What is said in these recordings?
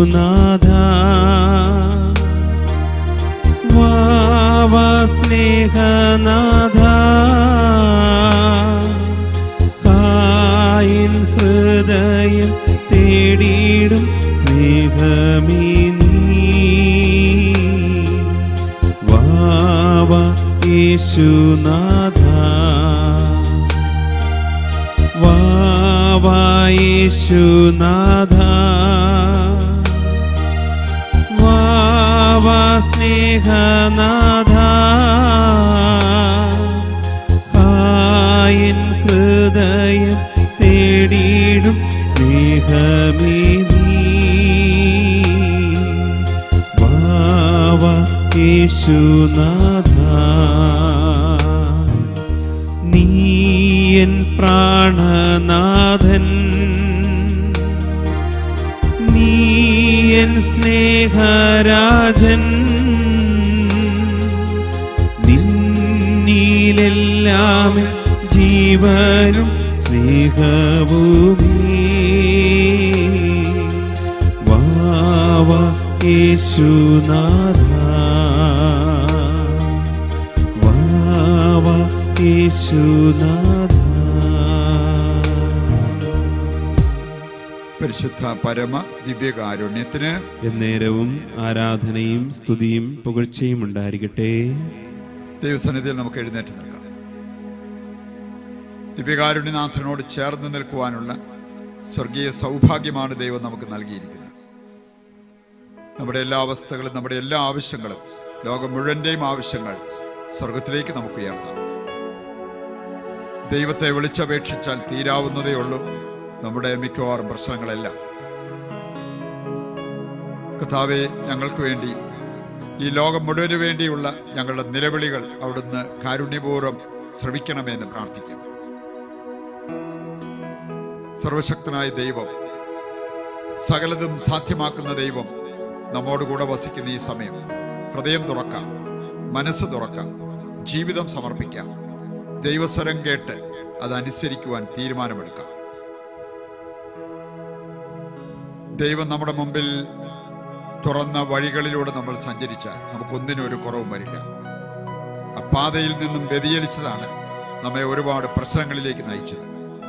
യേശുനാഥ വാവ സ്നേഹനാഥ കായിൻ ഹൃദയം തേടിയിടും സ്നേഹമേ നീ വാവ യേശുനാഥ വാവായേശുനാഥ വാവാ സ്നേഹനാഥ കായൻ ഹൃദയം തേടിയിടും സ്നേഹമേ നീ വാവാ യേശുനാഥ നീയൻ പ്രാണനാഥൻ നീയൻ സ്നേഹരാജൻ നിന്നിലെല്ലാം ജീവനും സ്നേഹവുമേ വാവ യേശുനാഥ വാവ യേശുനാഥ പരിശുദ്ധ പരമ ദിവ്യകാരുണ്യത്തിന് എന്നേരവും ആരാധനയും സ്തുതിയും പുകഴ്ചയും ഉണ്ടായിരിക്കട്ടെ ദൈവസന്നിധിയിൽ നമുക്ക് എഴുന്നേറ്റ് നിൽക്കാം ദിവ്യകാരുണ്യനാഥനോട് ചേർന്ന് നിൽക്കുവാനുള്ള സ്വർഗീയ സൗഭാഗ്യമാണ് ദൈവം നമുക്ക് നൽകിയിരിക്കുന്നത് നമ്മുടെ എല്ലാ അവസ്ഥകളും നമ്മുടെ എല്ലാ ആവശ്യങ്ങളും ലോകം മുഴുവൻ്റെയും ആവശ്യങ്ങൾ സ്വർഗത്തിലേക്ക് നമുക്ക് ഉയർത്താം ദൈവത്തെ വിളിച്ചപേക്ഷിച്ചാൽ തീരാവുന്നതേ ഉള്ളൂ നമ്മുടെ മിക്കവാറും പ്രശ്നങ്ങളെല്ലാം കഥാവെ ഞങ്ങൾക്ക് വേണ്ടി ഈ ലോകം മുഴുവന് വേണ്ടിയുള്ള ഞങ്ങളുടെ നിലവിളികൾ അവിടുന്ന് കാരുണ്യപൂർവ്വം ശ്രവിക്കണമെന്ന് പ്രാർത്ഥിക്കും സർവശക്തനായ ദൈവം സകലതും സാധ്യമാക്കുന്ന ദൈവം നമ്മോട് കൂടെ വസിക്കുന്ന ഈ സമയം ഹൃദയം തുറക്കാം മനസ്സ് തുറക്കാം ജീവിതം സമർപ്പിക്കാം ദൈവസ്വരം കേട്ട് അതനുസരിക്കുവാൻ തീരുമാനമെടുക്കാം ദൈവം നമ്മുടെ മുമ്പിൽ തുറന്ന വഴികളിലൂടെ നമ്മൾ സഞ്ചരിച്ചാൽ നമുക്കൊന്നിനും ഒരു കുറവും വരില്ല ആ പാതയിൽ നിന്നും വ്യതിചലിച്ചതാണ് നമ്മെ ഒരുപാട് പ്രശ്നങ്ങളിലേക്ക് നയിച്ചത്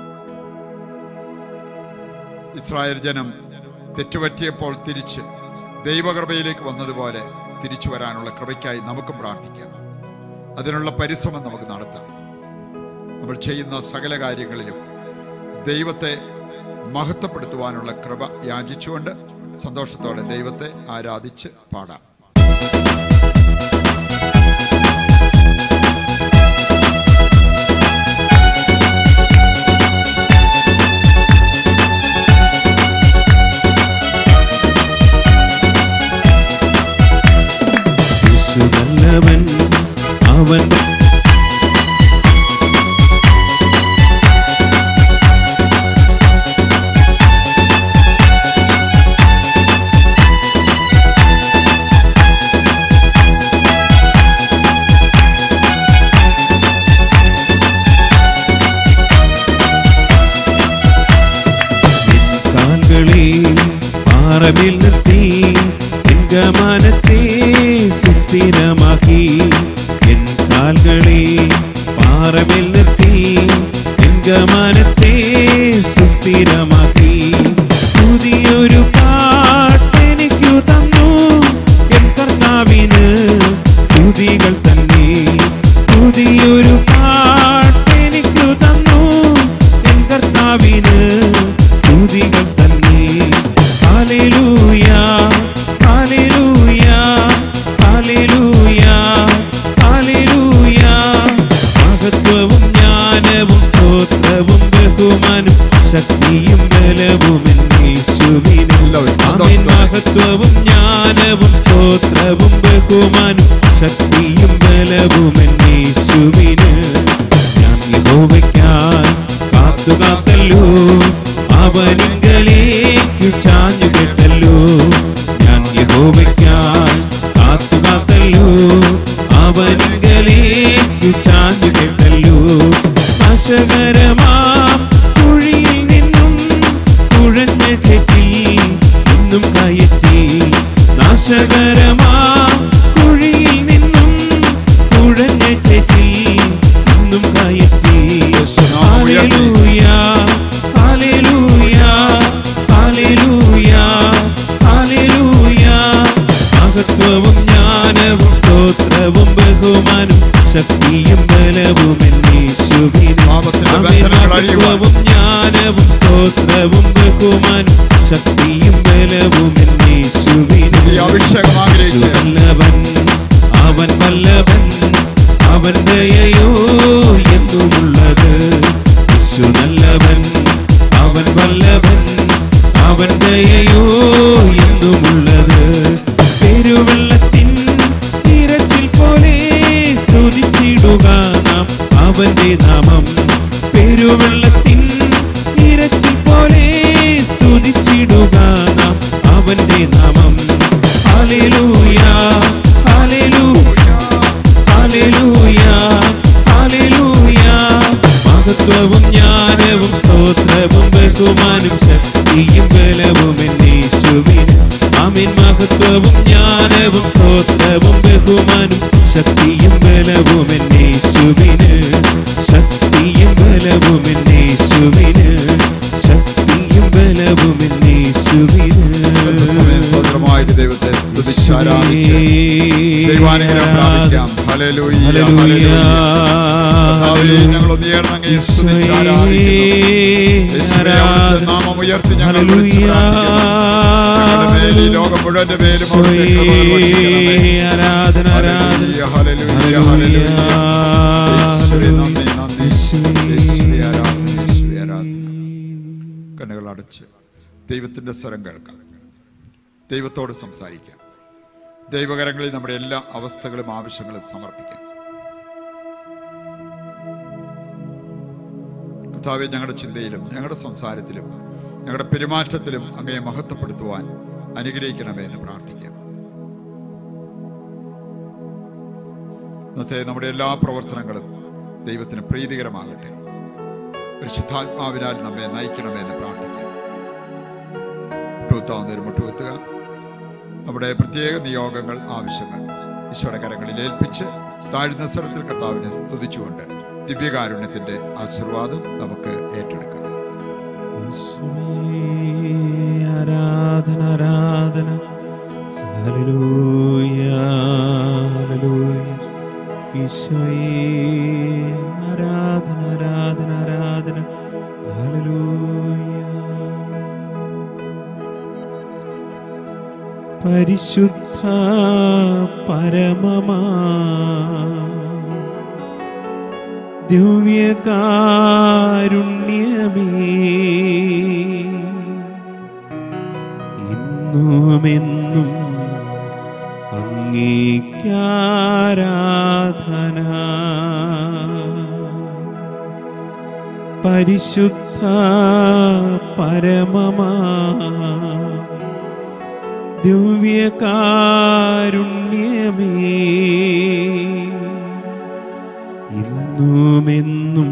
ഇസ്രായേൽ ജനം തെറ്റുപറ്റിയപ്പോൾ തിരിച്ച് ദൈവകൃപയിലേക്ക് വന്നതുപോലെ തിരിച്ചു വരാനുള്ള കൃപയ്ക്കായി നമുക്കും പ്രാർത്ഥിക്കാം അതിനുള്ള പരിശ്രമം നമുക്ക് നടത്താം നമ്മൾ ചെയ്യുന്ന സകല കാര്യങ്ങളിലും ദൈവത്തെ മഹത്വപ്പെടുത്തുവാനുള്ള കൃപ യാചിച്ചുകൊണ്ട് സന്തോഷത്തോടെ ദൈവത്തെ ആരാധിച്ച് പാടാം യേശു നല്ലവൻ അവൻ കാൽകളെ പാറവിൽ നിർത്തി എൻ ഗമനത്തെ സുസ്ഥിരമാക്കി എൻ കാൽകളെ പാറവിൽ നിർത്തി എൻ ഗമനത്തെ സുസ്ഥിരമാക്കി പുതിയൊരു പാട്ടെനിക്കു തന്നു എൻ കർത്താവിന് സ്തുതികൾ തന്നെ പുതിയൊരു പാട്ടെനിക്കു തന്നു എൻ കർത്താവിന് സ്തുതികൾ തന്നെ ഹല്ലേലൂയ ഹല്ലേലൂയ ഹല്ലേലൂയ ഹല്ലേലൂയ മഹത്വവും ജ്ഞാനവും സ്തോത്രവും ബഹുമാനും ശക്തിയും ബലവും യേശുവിന് എല്ലാവരും ആമേൻ സന്തോഷത്തോടെ. മഹത്വവും ജ്ഞാനവും സ്തോത്രവും ബഹുമാനും ശക്തിയും ബലവും യേശുവിന് ഞാൻ യഹോവയ്ക്കായി കാത്തു കാത്തല്ലോ അവനിങ്കലേക്ക് ചാഞ്ഞു കേട്ടല്ലോ ഞാൻ യഹോവയ്ക്കായി കാത്തു കാത്തല്ലോ അവനിങ്കലേക്ക് ചാഞ്ഞു കേട്ടല്ലോ നാശകരമാം കുഴിയിൽ നിന്നും കുഴഞ്ഞ ചെറ്റി ഇന്നും കയറ്റി വിഷകരമാ കുഴിയിൽ നിന്നും കുഴഞ്ഞ ചേറ്റിൽ നിന്നും കയറ്റി ഹല്ലേലൂയ ഹല്ലേലൂയ ഹല്ലേലൂയ ഹല്ലേലൂയ മഹത്വവും ജ്ഞാനവും സ്തോത്രവും ബഹുമാനും ശക്തിയും ബലവും എന്നീശുവിന് പാപത്തിന്റെ ബന്ധനങ്ങൾ അഴിയുവാൻ. മഹത്വവും ജ്ഞാനവും സ്തോത്രവും ബഹുമാനും ശക്തിയും ബലവും എന്നീശുവിന് ഈ അഭിഷേകം ആഗ്രഹിച്ച് വല്ലവൻ അവൻ വല്ലവൻ അവൻ ദയയോ എന്നുമുള്ളത് യേശു നല്ലവൻ അവൻ വല്ലവൻ അവൻ ദയയോ എന്നുമുള്ളത് പെരുവെള്ളത്തിൻ തിരച്ചിൽ പോലെ സ്തുതിച്ചിടുക നാം അവന്റെ നാമം പെരുവെള്ളത്തിൻ തിരച്ചിൽ പോലെ സ്തുതിച്ചിടുക നാം അവന്റെ നാമം ഹല്ലേലൂയ ഹല്ലേലൂയ ഹല്ലേലൂയ ഹല്ലേലൂയ മഹത്വവും ജ്ഞാനവും സ്തോത്രവും ബഹുമാനും ശക്തിയും ബലവും എന്നീശുവിന് ആമീൻ മഹത്വവും ജ്ഞാനവും സ്തോത്രവും ബഹുമാനും ശക്തിയും ബലവും എന്നീശുവിന് ശക്തിയും ബലവും എന്നീശുവിന് ശക്തിയും ബലവും എന്നീശുവിന് സമയം സ്വതന്ത്രമായിട്ട് ദൈവത്തെ സ്തുതിച്ച് ആരാധിച്ച് ദൈവാനുഗ്രഹം പ്രാപിക്കാം ഹല്ലേലൂയ ഹല്ലേലൂയ കർത്താവേ, ഞങ്ങളൊന്ന് ഉയർന്ന് അങ്ങയെ സ്തുതിച്ച് ആരാധിക്കുന്നു. യേശുവേ, അവിടുത്തെ നാമം ഉയർത്തി ഞങ്ങൾ വിളിച്ച് പ്രാർത്ഥിക്കുന്നു. ഞങ്ങളുടെ മേൽ ഈ ലോകം മുഴുവന്റെ പേരും അവിടുത്തെ കൃപകൾ വർഷിക്കണമേ. ആരാധന ആരാധന ഹല്ലേലൂയ, ഹല്ലേലൂയ, ഹല്ലേലൂയ. യേശുവേ, നന്ദി, നന്ദി. യേശുവേ, ആരാധന, യേശുവേ, ആരാധന. കണ്ണുകൾ അടച്ച് ദൈവത്തിന്റെ സ്വരം കേൾക്കാം ദൈവത്തോട് സംസാരിക്കാം ദൈവകരങ്ങളിൽ നമ്മുടെ എല്ലാ അവസ്ഥകളും ആവശ്യങ്ങളും സമർപ്പിക്കാം കർത്താവെ ഞങ്ങളുടെ ചിന്തയിലും ഞങ്ങളുടെ സംസാരത്തിലും ഞങ്ങളുടെ പെരുമാറ്റത്തിലും അങ്ങയെ മഹത്വപ്പെടുത്തുവാൻ അനുഗ്രഹിക്കണമേ എന്ന് പ്രാർത്ഥിക്കാം ഇന്നത്തെ നമ്മുടെ എല്ലാ പ്രവർത്തനങ്ങളും ദൈവത്തിന് പ്രീതികരമാകട്ടെ പരിശുദ്ധാത്മാവിനാൽ നമ്മെ നയിക്കണമേ എന്ന് പ്രാർത്ഥിക്കാം മുട്ടുകുത്താവുന്നവർ മുട്ടുകുത്തുക നമ്മുടെ പ്രത്യേക നിയോഗങ്ങൾ ആവശ്യങ്ങൾ ഈശോയുടെ കരങ്ങളിൽ ഏൽപ്പിച്ച് താഴ്ന്ന സ്വരത്തിൽ കർത്താവിനെ സ്തുതിച്ചുകൊണ്ട് ദിവ്യകാരുണ്യത്തിന്റെ ആശീർവാദം നമുക്ക് ഏറ്റെടുക്കാം ആരാധന ആരാധന ഹല്ലേലൂയ ഹല്ലേലൂയ ഈശോയേ ആരാധന ആരാധന ആരാധന ഹല്ലേലൂയ പരിശുദ്ധ പരമമാ ദിവ്യകാരുണ്യമേ ഇന്നുമെന്നും അങ്ങേക്കാരാധന പരിശുദ്ധ പരമമാ ദിവ്യകാരുണ്യമേ ഇന്നുമെന്നും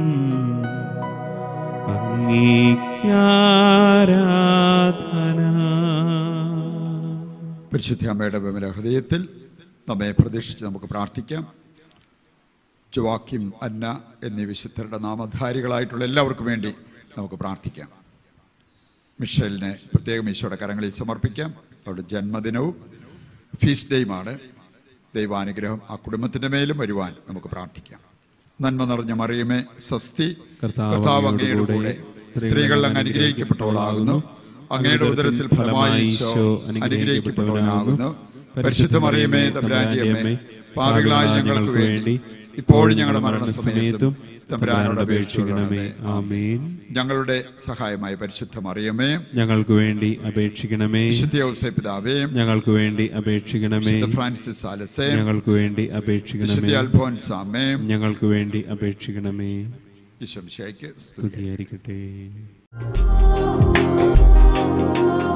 അങ്ങേക്കാരാധന പരിശുദ്ധ അമ്മയുടെ വിമല ഹൃദയത്തിൽ നമ്മെ പ്രതീക്ഷിച്ച് നമുക്ക് പ്രാർത്ഥിക്കാം ജുവാക്കിം അന്ന എന്നീ വിശുദ്ധരുടെ നാമധാരികളായിട്ടുള്ള എല്ലാവർക്കും വേണ്ടി നമുക്ക് പ്രാർത്ഥിക്കാം മിഷേലിനെ പ്രത്യേകം ഈശോയുടെ കരങ്ങളിൽ സമർപ്പിക്കാം അവരുടെ ജന്മദിനവും ഫീസ്റ്റ് ഡേയുമാണ് ദൈവാനുഗ്രഹം ആ കുടുംബത്തിന്റെ മേലും വരുവാൻ നമുക്ക് പ്രാർത്ഥിക്കാം നന്മ നിറഞ്ഞ മറിയമേ സ്വസ്തി കർത്താവ് കർത്താവ് അങ്ങയോട് അങ്ങയുടെ കൂടെ സ്ത്രീകൾ അങ്ങ് അനുഗ്രഹിക്കപ്പെട്ടവളാകുന്നു അങ്ങയുടെ ഉദരത്തിൽ ഫലമായി ഈശോ അനുഗ്രഹിക്കപ്പെട്ടവനാകുന്നു പരിശുദ്ധ മറിയമേ തമ്പുരാന്റെ അമ്മേ പാപികളായ ഞങ്ങൾക്ക് വേണ്ടി ഇപ്പോഴും ഞങ്ങളുടെ മരണസമയത്തും തമ്പുരാനോട് അപേക്ഷിക്കണമേ ആമേൻ ഞങ്ങളുടെ സഹായമായ പരിശുദ്ധ മറിയമേ ഞങ്ങൾക്ക് വേണ്ടി അപേക്ഷിക്കണമേ വിശുദ്ധ ഔസേ പിതാവേ ഞങ്ങൾക്ക് വേണ്ടി അപേക്ഷിക്കണമേ വിശുദ്ധ ഫ്രാൻസിസ് ആലസേ ഞങ്ങൾക്ക് വേണ്ടി വിശുദ്ധ അപേക്ഷിക്കണമേ അൽഫോൻസ് അമ്മേ ഞങ്ങൾക്ക് വേണ്ടി അപേക്ഷിക്കണമേ ഈശോമിശിഹായ്ക്ക് സ്തുതി സ്തുതിയായിരിക്കട്ടെ Thank